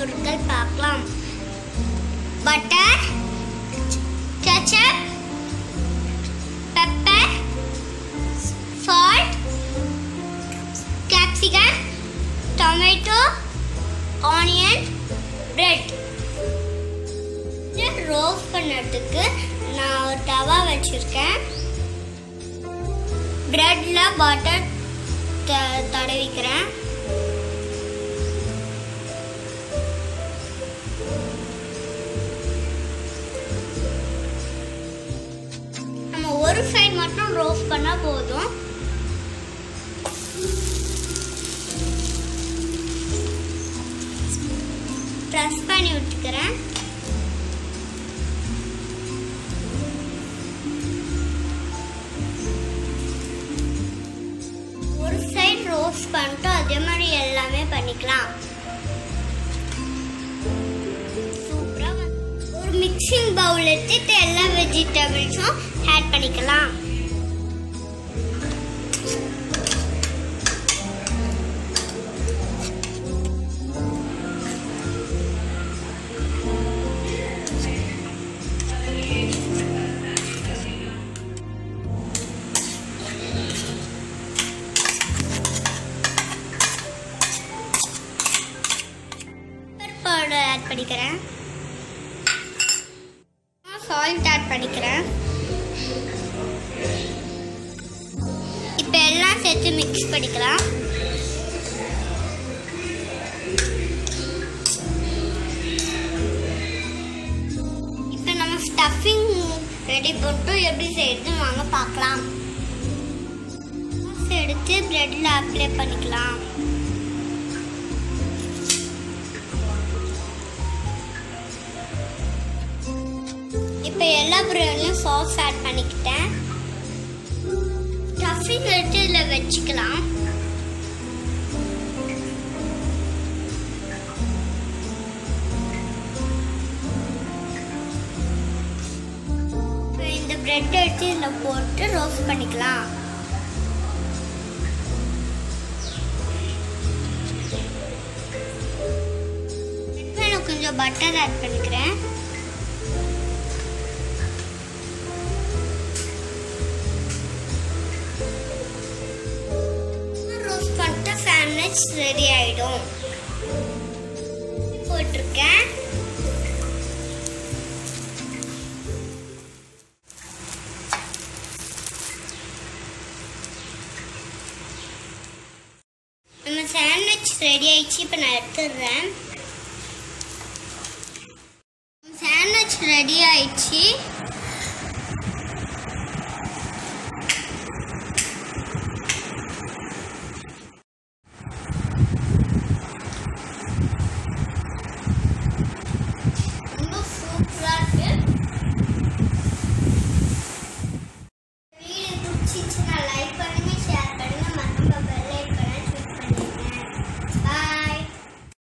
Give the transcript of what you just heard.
பொருட்கள் பார்க்கலாம் butter ketchup pepper salt capsicum tomato onion bread roast பண்ணதுக்கு நான் ஒரு தவா வச்சிருக்கேன் பிரெட்ல பட்டர் தடவிக்கிறேன் நம்ம ஒரு சைடு மட்டும் ரோஸ்ட் பண்ணா போதும் ப்ரெஸ் பண்ணி விட்டுக்கிறேன் ஒரு சைடு ரோஸ்ட் பண்ணிட்டு அதே மாதிரி எல்லாமே பண்ணிக்கலாம் சூப்பரா வந்து- ஒரு மிக்சிங் பவுல் எடுத்துட்டு எல்லா வெஜிடபிள்ஸும் ஆட் பண்ணிக்கலாம் பவுடர் ஆட் பண்ணிக்கிறேன் சால்ட் ஆட் பண்ணிக்கிறேன் இப்போ எல்லாம் சேர்த்து மிக்ஸ் பண்ணிக்கலாம் இப்போ நம்ம ஸ்டஃபிங் ரெடி பண்ணிட்டு எப்படி செய்யறது வாங்க பார்க்கலாம் எடுத்து பிரெட்ல அப்ளை பண்ணிக்கலாம் இப்போ எல்லா பிரெட்லையும் சாஸ் ஆட் பண்ணிக்கிட்டேன் ஸ்டஃபிங் எடுத்து இதில் வச்சுக்கலாம் இப்போ இந்த பிரெட் எடுத்து இதில் போட்டு ரோஸ்ட் பண்ணிக்கலாம் இப்போ நான் கொஞ்சம் பட்டர் ஆட் பண்ணிக்கிறேன் ரோஸ்ட் பண்ணிட்டு சாண்ட்விச் ரெடி ஆயிடும் போட்டிருக்கேன் நம்ம சாண்ட்விச் ரெடி ஆயிடுச்சு இப்போ நான் எடுத்துடுறேன் சாண்ட்விச் ரெடி ஆயிடுச்சு ரொம்ப சூப்பரா இருக்கு வீடியோ பிடிச்சிச்சுன்னா லைக்